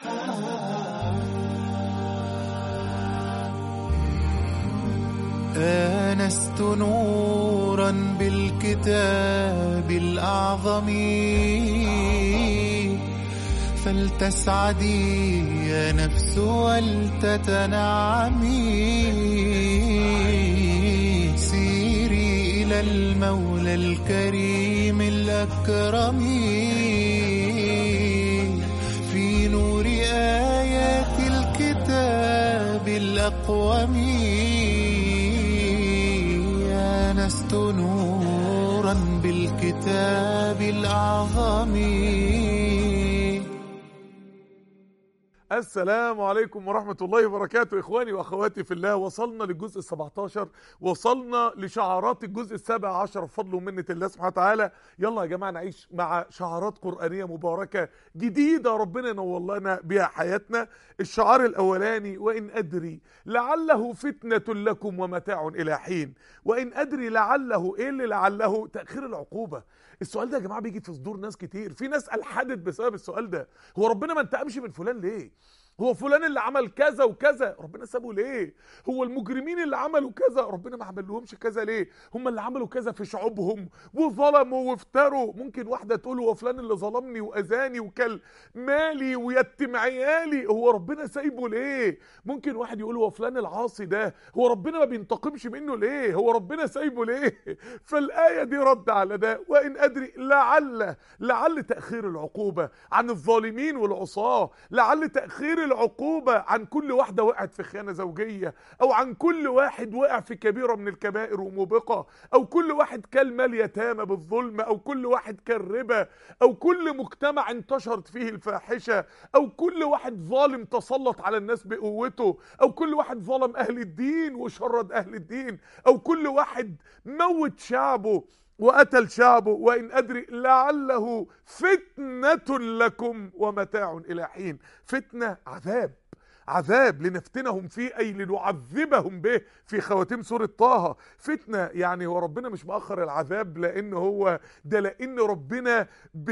آنست نورا بالكتاب الأعظم فلتسعدي يا نفس ولتتنعمي سيري إلى المولى الكريم الأكرم في نور آيات الكتاب الأقوم آنست نورا بالكتاب الأعظم السلام عليكم ورحمة الله وبركاته إخواني وأخواتي في الله وصلنا للجزء السبعة عشر وصلنا لشعارات الجزء السابع عشر بفضل ومنة الله سبحانه وتعالى يلا يا جماعة نعيش مع شعارات قرآنية مباركة جديدة ربنا ينور لنا بها حياتنا الشعار الأولاني وإن أدري لعله فتنة لكم ومتاع إلى حين وإن أدري لعله إيه اللي لعله تأخير العقوبة السؤال ده يا جماعه بيجي في صدور ناس كتير في ناس الحدت بسبب السؤال ده هو ربنا ما انتقمش من فلان ليه هو فلان اللي عمل كذا وكذا ربنا سابه ليه هو المجرمين اللي عملوا كذا ربنا ما عملهمش كذا ليه هم اللي عملوا كذا في شعوبهم وظلموا وافتروا ممكن واحده تقول هو فلان اللي ظلمني واذاني وكل مالي ويتم عيالي هو ربنا سايبه ليه ممكن واحد يقول هو فلان العاصي ده هو ربنا ما بينتقمش منه ليه هو ربنا سايبه ليه فالايه دي رد على ده وان ادري لعل لعل تاخير العقوبه عن الظالمين والعصاه لعل تاخير العقوبة عن كل واحدة وقعت في خيانة زوجية أو عن كل واحد وقع في كبيرة من الكبائر وموبقة أو كل واحد كل مال يتامى بالظلم أو كل واحد كل ربا أو كل مجتمع انتشرت فيه الفاحشة أو كل واحد ظالم تسلط على الناس بقوته أو كل واحد ظلم أهل الدين وشرد أهل الدين أو كل واحد موت شعبه وقتل شعبه وإن أدري لعله فتنة لكم ومتاع إلى حين فتنة عذاب عذاب لنفتنهم فيه أي لنعذبهم به في خواتيم سورة طه فتنة يعني هو ربنا مش مأخر العذاب لأن هو ده لأن ربنا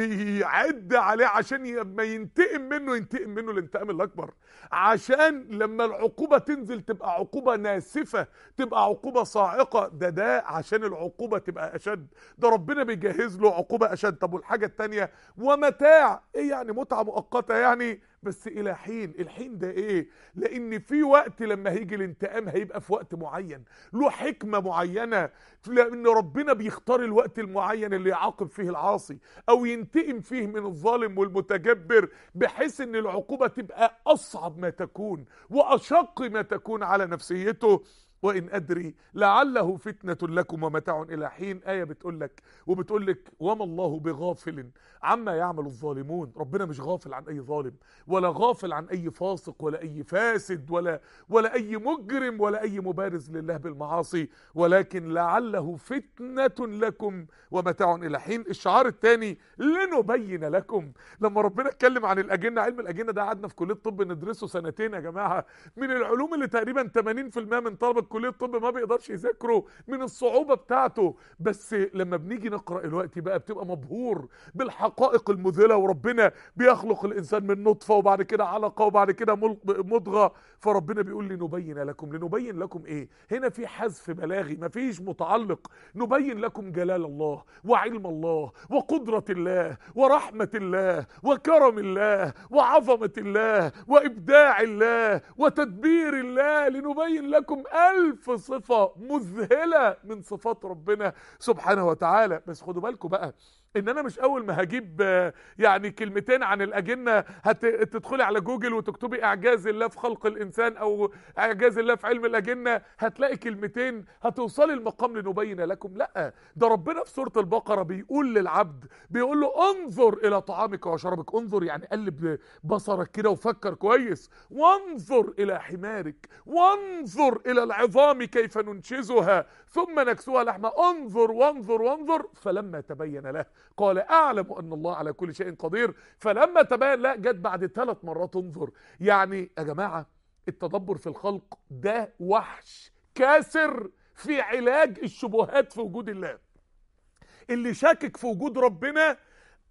بيعد عليه عشان لما ينتقم منه ينتقم منه الانتقام الأكبر عشان لما العقوبة تنزل تبقى عقوبة ناسفة تبقى عقوبة صاعقة ده ده عشان العقوبة تبقى أشد ده ربنا بيجهز له عقوبة أشد طب والحاجة التانية ومتاع إيه يعني متعة مؤقتة يعني بس الى حين الحين ده ايه لان في وقت لما هيجي الانتقام هيبقى في وقت معين له حكمه معينه لان ربنا بيختار الوقت المعين اللي يعاقب فيه العاصي او ينتقم فيه من الظالم والمتجبر بحيث ان العقوبه تبقى اصعب ما تكون واشق ما تكون على نفسيته وإن أدري لعله فتنة لكم ومتاع إلى حين آية بتقول لك وبتقول لك وما الله بغافل عما يعمل الظالمون ربنا مش غافل عن أي ظالم ولا غافل عن أي فاسق ولا أي فاسد ولا ولا أي مجرم ولا أي مبارز لله بالمعاصي ولكن لعله فتنة لكم ومتاع إلى حين الشعار الثاني لنبين لكم لما ربنا اتكلم عن الأجنة علم الأجنة ده قعدنا في كلية الطب ندرسه سنتين يا جماعة من العلوم اللي تقريبا 80% من طلبة كليه الطب ما بيقدرش يذاكره من الصعوبه بتاعته بس لما بنيجي نقرا الوقت بقى بتبقى مبهور بالحقائق المذهله وربنا بيخلق الانسان من نطفه وبعد كده علقه وبعد كده مضغه فربنا بيقول لي نبين لكم لنبين لكم ايه هنا في حذف بلاغي مفيش متعلق نبين لكم جلال الله وعلم الله وقدره الله ورحمه الله وكرم الله وعظمه الله وابداع الله وتدبير الله لنبين لكم ألف صفة مذهلة من صفات ربنا سبحانه وتعالى بس خدوا بالكم بقى ان انا مش اول ما هجيب يعني كلمتين عن الاجنه هتدخلي على جوجل وتكتبي اعجاز الله في خلق الانسان او اعجاز الله في علم الاجنه هتلاقي كلمتين هتوصلي المقام لنبين لكم لا ده ربنا في سوره البقره بيقول للعبد بيقول له انظر الى طعامك وشرابك انظر يعني قلب بصرك كده وفكر كويس وانظر الى حمارك وانظر الى العظام كيف ننشزها ثم نكسوها لحمه انظر وانظر وانظر فلما تبين له قال اعلم ان الله على كل شيء قدير فلما تبين لا جت بعد ثلاث مرات انظر يعني يا جماعه التدبر في الخلق ده وحش كاسر في علاج الشبهات في وجود الله اللي شاكك في وجود ربنا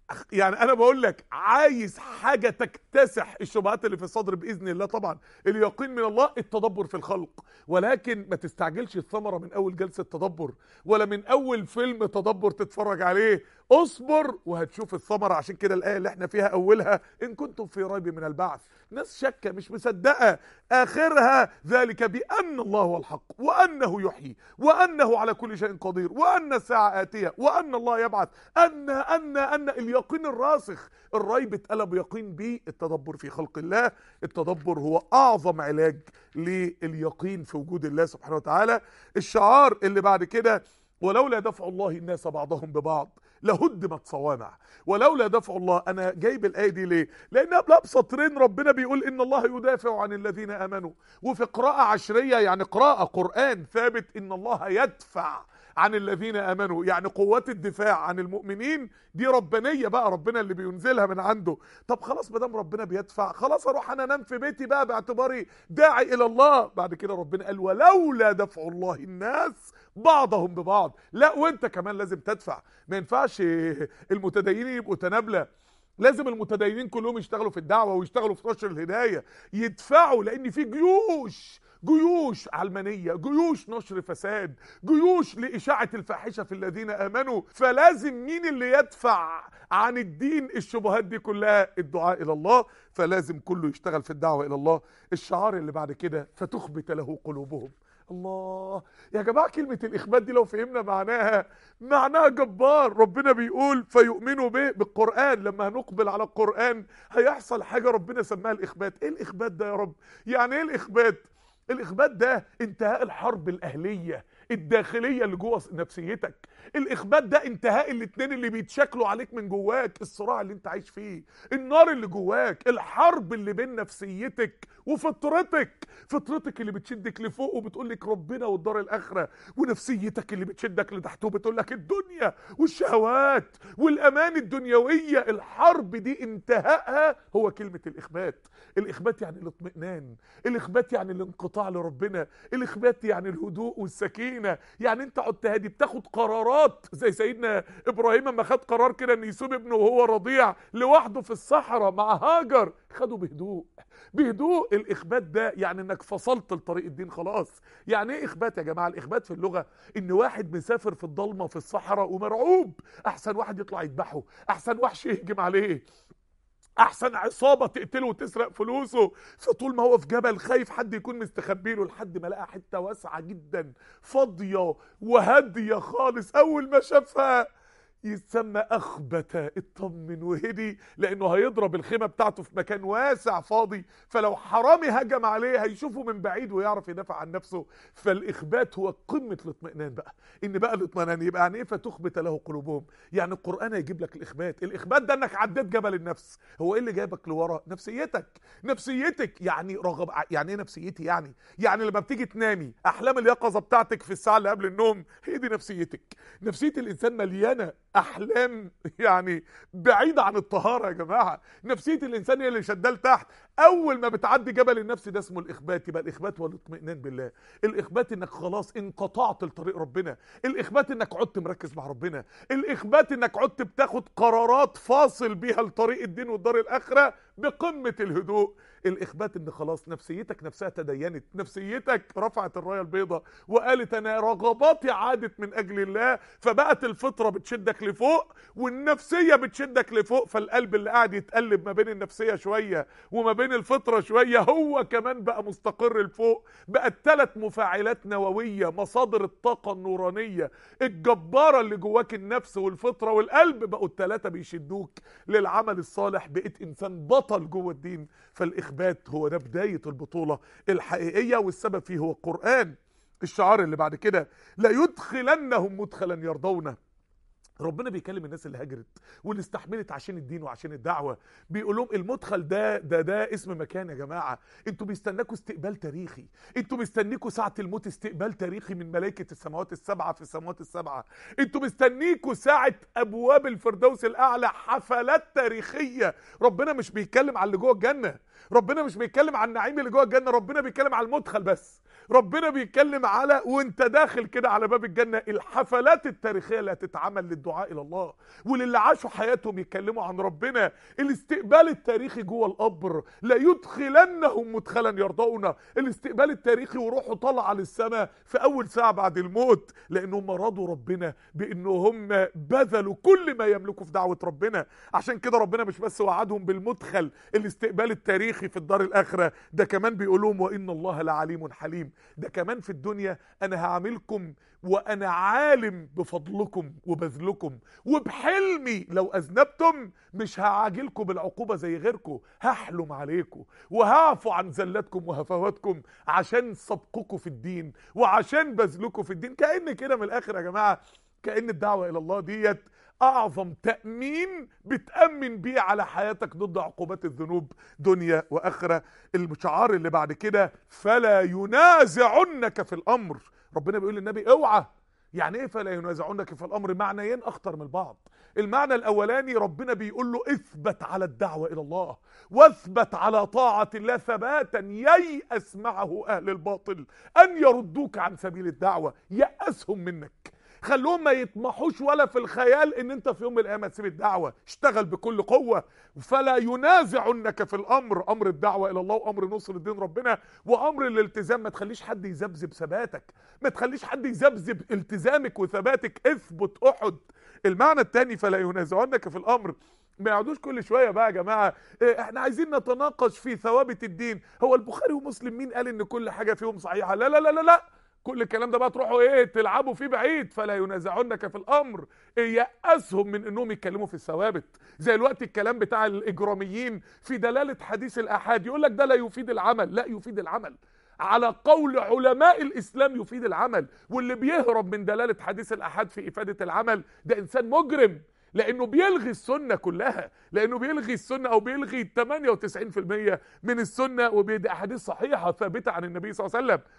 يعني انا بقول لك عايز حاجه تكتسح الشبهات اللي في الصدر باذن الله طبعا اليقين من الله التدبر في الخلق ولكن ما تستعجلش الثمره من اول جلسه تدبر ولا من اول فيلم تدبر تتفرج عليه اصبر وهتشوف الثمره عشان كده الايه اللي احنا فيها اولها ان كنتم في ريب من البعث ناس شاكه مش مصدقه اخرها ذلك بان الله هو الحق وانه يحيي وانه على كل شيء قدير وان الساعه اتيه وان الله يبعث ان ان ان اليقين الراسخ الريب اتقلب يقين بيه التدبر في خلق الله التدبر هو اعظم علاج لليقين في وجود الله سبحانه وتعالى الشعار اللي بعد كده ولولا دفع الله الناس بعضهم ببعض لهدمت صوامع ولولا دفع الله انا جايب الايه دي ليه لان قبلها بسطرين ربنا بيقول ان الله يدافع عن الذين امنوا وفي قراءه عشريه يعني قراءه قران ثابت ان الله يدفع عن الذين امنوا يعني قوات الدفاع عن المؤمنين دي ربانيه بقى ربنا اللي بينزلها من عنده طب خلاص ما دام ربنا بيدفع خلاص اروح انا انام في بيتي بقى باعتباري داعي الى الله بعد كده ربنا قال ولولا دفع الله الناس بعضهم ببعض لا وانت كمان لازم تدفع ما ينفعش المتدينين يبقوا تنابله لازم المتدينين كلهم يشتغلوا في الدعوه ويشتغلوا في نشر الهدايه يدفعوا لان في جيوش جيوش علمانية جيوش نشر فساد جيوش لإشاعة الفاحشة في الذين آمنوا فلازم مين اللي يدفع عن الدين الشبهات دي كلها الدعاء إلى الله فلازم كله يشتغل في الدعوة إلى الله الشعار اللي بعد كده فتخبت له قلوبهم الله يا جماعة كلمة الإخبات دي لو فهمنا معناها معناها جبار ربنا بيقول فيؤمنوا به بالقرآن لما هنقبل على القرآن هيحصل حاجة ربنا سماها الإخبات إيه الإخبات ده يا رب يعني إيه الإخبات الإخبات ده انتهاء الحرب الأهلية الداخلية اللي جوه نفسيتك الإخبات ده انتهاء الاتنين اللي بيتشكلوا عليك من جواك الصراع اللي انت عايش فيه النار اللي جواك الحرب اللي بين نفسيتك وفطرتك فطرتك اللي بتشدك لفوق وبتقول لك ربنا والدار الآخرة ونفسيتك اللي بتشدك لتحت وبتقول لك الدنيا والشهوات والأمان الدنيوية الحرب دي انتهائها هو كلمة الإخبات الإخبات يعني الاطمئنان الإخبات يعني الانقطاع لربنا الإخبات يعني الهدوء والسكينة يعني انت قعدت هادي بتاخد قرارات زي سيدنا إبراهيم لما خد قرار كده ان يسيب ابنه وهو رضيع لوحده في الصحراء مع هاجر خده بهدوء بهدوء الإخبات ده يعني انك فصلت لطريق الدين خلاص يعني ايه إخبات يا جماعة الإخبات في اللغة ان واحد مسافر في الضلمة في الصحراء ومرعوب احسن واحد يطلع يذبحه احسن وحش يهجم عليه احسن عصابه تقتله وتسرق فلوسه فطول ما هو في جبل خايف حد يكون مستخبي له لحد ما لقى حته واسعه جدا فاضيه وهاديه خالص اول ما شافها يتسمى اخبت اطمن وهدي لانه هيضرب الخيمه بتاعته في مكان واسع فاضي فلو حرامي هجم عليه هيشوفه من بعيد ويعرف يدافع عن نفسه فالاخبات هو قمه الاطمئنان بقى ان بقى الاطمئنان يبقى يعني ايه فتخبت له قلوبهم يعني القران هيجيب لك الاخبات الاخبات ده انك عديت جبل النفس هو ايه اللي جايبك لورا نفسيتك نفسيتك يعني رغب يعني ايه نفسيتي يعني يعني لما بتيجي تنامي احلام اليقظه بتاعتك في الساعه اللي قبل النوم هي دي نفسيتك نفسيه الانسان مليانه احلام يعني بعيده عن الطهاره يا جماعه نفسيه الانسان هي اللي شداه لتحت اول ما بتعدي جبل النفس ده اسمه الاخبات يبقى الاخبات هو الاطمئنان بالله الاخبات انك خلاص انقطعت لطريق ربنا الاخبات انك عدت مركز مع ربنا الاخبات انك عدت بتاخد قرارات فاصل بيها لطريق الدين والدار الاخره بقمه الهدوء الاخبات ان خلاص نفسيتك نفسها تدينت نفسيتك رفعت الرايه البيضاء وقالت انا رغباتي عادت من اجل الله فبقت الفطره بتشدك لفوق والنفسيه بتشدك لفوق فالقلب اللي قاعد يتقلب ما بين النفسيه شويه وما بين الفطره شويه هو كمان بقى مستقر لفوق بقت ثلاث مفاعلات نوويه مصادر الطاقه النورانيه الجباره اللي جواك النفس والفطره والقلب بقوا الثلاثه بيشدوك للعمل الصالح بقيت انسان بطل جوه الدين فالاخبات هو ده بدايه البطوله الحقيقيه والسبب فيه هو القران الشعار اللي بعد كده لا يدخلنهم مدخلا يرضونه ربنا بيكلم الناس اللي هاجرت واللي استحملت عشان الدين وعشان الدعوه بيقول لهم المدخل ده ده ده اسم مكان يا جماعه انتوا بيستناكوا استقبال تاريخي انتوا مستنيكوا ساعه الموت استقبال تاريخي من ملائكه السماوات السبعه في السماوات السبعه انتوا مستنيكوا ساعه ابواب الفردوس الاعلى حفلات تاريخيه ربنا مش بيتكلم على اللي جوه الجنه ربنا مش بيتكلم عن النعيم اللي جوه الجنه ربنا بيتكلم على المدخل بس ربنا بيتكلم على وانت داخل كده على باب الجنة الحفلات التاريخية اللي هتتعمل للدعاء الى الله وللي عاشوا حياتهم يتكلموا عن ربنا الاستقبال التاريخي جوه القبر لا يدخلنهم مدخلا يرضون الاستقبال التاريخي وروحه طالعه للسماء في اول ساعة بعد الموت لانهم رضوا ربنا بانهم بذلوا كل ما يملكوا في دعوة ربنا عشان كده ربنا مش بس وعدهم بالمدخل الاستقبال التاريخي في الدار الاخرة ده كمان بيقول لهم وان الله لعليم حليم ده كمان في الدنيا انا هعملكم وانا عالم بفضلكم وبذلكم وبحلمي لو اذنبتم مش هعاجلكم بالعقوبه زي غيركم هحلم عليكم وهعفو عن زلاتكم وهفواتكم عشان سبقكم في الدين وعشان بذلكم في الدين كأن كده من الاخر يا جماعه كأن الدعوه الى الله ديت اعظم تأمين بتأمن بيه على حياتك ضد عقوبات الذنوب دنيا واخرة الشعار اللي بعد كده فلا ينازعنك في الامر ربنا بيقول للنبي اوعى يعني ايه فلا ينازعنك في الامر معنيين اخطر من بعض المعنى الاولاني ربنا بيقول له اثبت على الدعوة الى الله واثبت على طاعة الله ثباتا ييأس معه اهل الباطل ان يردوك عن سبيل الدعوة يأسهم منك خلوهم ما يطمحوش ولا في الخيال ان انت في يوم من الايام تسيب الدعوه اشتغل بكل قوه فلا ينازعنك في الامر امر الدعوه الى الله وامر نصر الدين ربنا وامر الالتزام ما تخليش حد يذبذب ثباتك ما تخليش حد يذبذب التزامك وثباتك اثبت احد المعنى الثاني فلا ينازعنك في الامر ما يقعدوش كل شويه بقى يا جماعه إيه احنا عايزين نتناقش في ثوابت الدين هو البخاري ومسلم مين قال ان كل حاجه فيهم صحيحه لا لا لا لا, لا. كل الكلام ده بقى تروحوا ايه تلعبوا فيه بعيد فلا ينازعنك في الامر يأسهم من انهم يتكلموا في الثوابت زي الوقت الكلام بتاع الاجراميين في دلاله حديث الاحاد يقول لك ده لا يفيد العمل لا يفيد العمل على قول علماء الاسلام يفيد العمل واللي بيهرب من دلاله حديث الاحاد في افاده العمل ده انسان مجرم لانه بيلغي السنه كلها لانه بيلغي السنه او بيلغي 98% من السنه وبيدي احاديث صحيحه ثابته عن النبي صلى الله عليه وسلم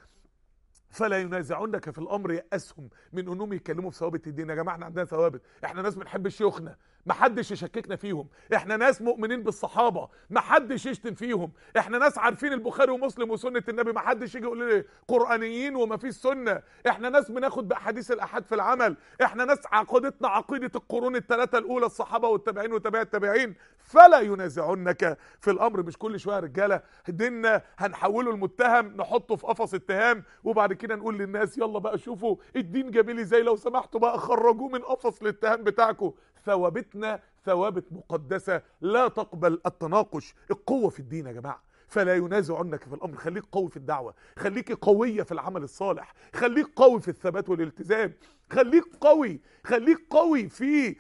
فلا ينازعنك في الامر يأسهم من انهم يتكلموا في ثوابت الدين يا جماعه احنا عندنا ثوابت احنا ناس بنحب شيوخنا ما حدش يشككنا فيهم احنا ناس مؤمنين بالصحابه ما حدش يشتم فيهم احنا ناس عارفين البخاري ومسلم وسنه النبي ما حدش يجي يقول لي قرانيين وما فيش سنه احنا ناس بناخد باحاديث الاحاد في العمل احنا ناس عقيدتنا عقيده القرون الثلاثه الاولى الصحابه والتابعين وتابع التابعين فلا ينازعنك في الامر مش كل شويه رجاله ديننا هنحوله المتهم نحطه في قفص اتهام وبعد كده نقول للناس يلا بقى شوفوا الدين جميل ازاي لو سمحتوا بقى خرجوه من قفص الاتهام بتاعكم ثوابتنا ثوابت مقدسة لا تقبل التناقش القوة في الدين يا جماعة فلا ينازعنك في الامر خليك قوي في الدعوه خليك قويه في العمل الصالح خليك قوي في الثبات والالتزام خليك قوي خليك قوي في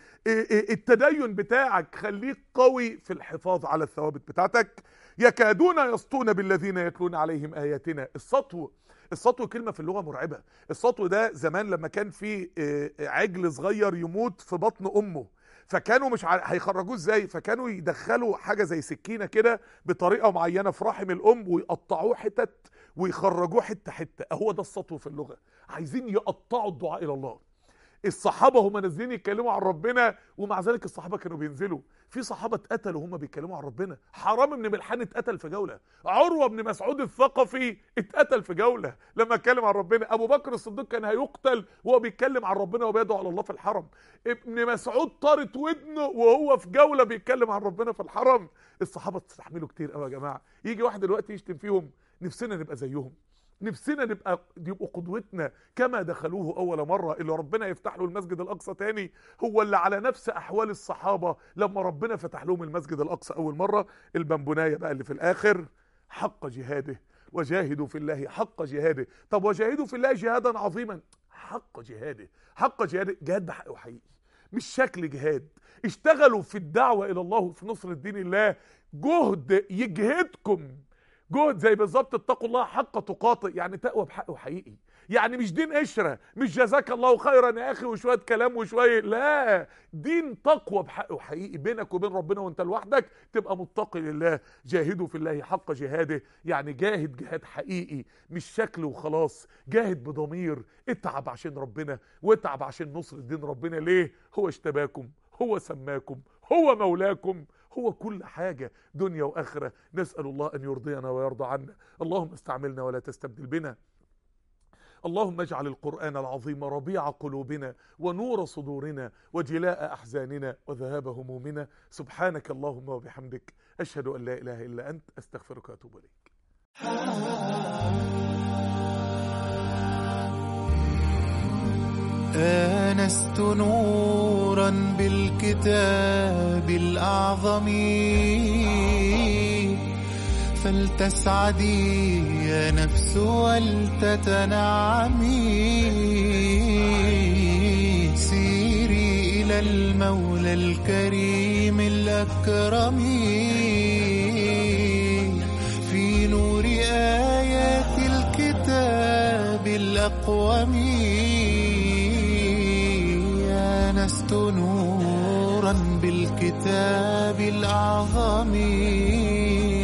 التدين بتاعك خليك قوي في الحفاظ على الثوابت بتاعتك يكادون يسطون بالذين يتلون عليهم اياتنا السطو السطو كلمة في اللغة مرعبة السطو ده زمان لما كان في عجل صغير يموت في بطن أمه فكانوا مش هيخرجوه ازاي فكانوا يدخلوا حاجة زي سكينة كده بطريقة معينة في رحم الأم ويقطعوه حتت ويخرجوه حتة حتة هو ده السطو في اللغة عايزين يقطعوا الدعاء إلى الله الصحابة هم نازلين يتكلموا عن ربنا ومع ذلك الصحابة كانوا بينزلوا في صحابة اتقتلوا وهم بيتكلموا عن ربنا حرام بن ملحان اتقتل في جولة عروة بن مسعود الثقفي اتقتل في جولة لما اتكلم عن ربنا ابو بكر الصديق كان هيقتل وهو بيتكلم عن ربنا وبيدعو على الله في الحرم ابن مسعود طارت ودنه وهو في جولة بيتكلم عن ربنا في الحرم الصحابة تستحملوا كتير قوي يا جماعة يجي واحد دلوقتي يشتم فيهم نفسنا نبقى زيهم نفسنا نبقى يبقوا قدوتنا كما دخلوه اول مره اللي ربنا يفتح له المسجد الاقصى تاني هو اللي على نفس احوال الصحابه لما ربنا فتح لهم المسجد الاقصى اول مره البنبنايه بقى اللي في الاخر حق جهاده وجاهدوا في الله حق جهاده طب وجاهدوا في الله جهادا عظيما حق جهاده حق جهاده جهاد بحق وحقيقي مش شكل جهاد اشتغلوا في الدعوه الى الله وفي نصر الدين الله جهد يجهدكم جهد زي بالظبط اتقوا الله حق تقاطع يعني تقوى بحق وحقيقي يعني مش دين قشره مش جزاك الله خيرا يا اخي وشويه كلام وشويه لا دين تقوى بحق وحقيقي بينك وبين ربنا وانت لوحدك تبقى متقي لله جاهدوا في الله حق جهاده يعني جاهد جهاد حقيقي مش شكل وخلاص جاهد بضمير اتعب عشان ربنا واتعب عشان نصر الدين ربنا ليه هو اشتباكم هو سماكم هو مولاكم هو كل حاجة دنيا وآخرة نسأل الله أن يرضينا ويرضى عنا اللهم استعملنا ولا تستبدل بنا اللهم اجعل القرآن العظيم ربيع قلوبنا ونور صدورنا وجلاء أحزاننا وذهاب همومنا سبحانك اللهم وبحمدك أشهد أن لا إله إلا أنت أستغفرك وأتوب إليك آنست نورا بالكتاب الأعظم فلتسعدي يا نفس ولتتنعمي سيري إلى المولى الكريم الأكرم في نور آيات الكتاب الأقوم آنست نورا بالكتاب الأعظم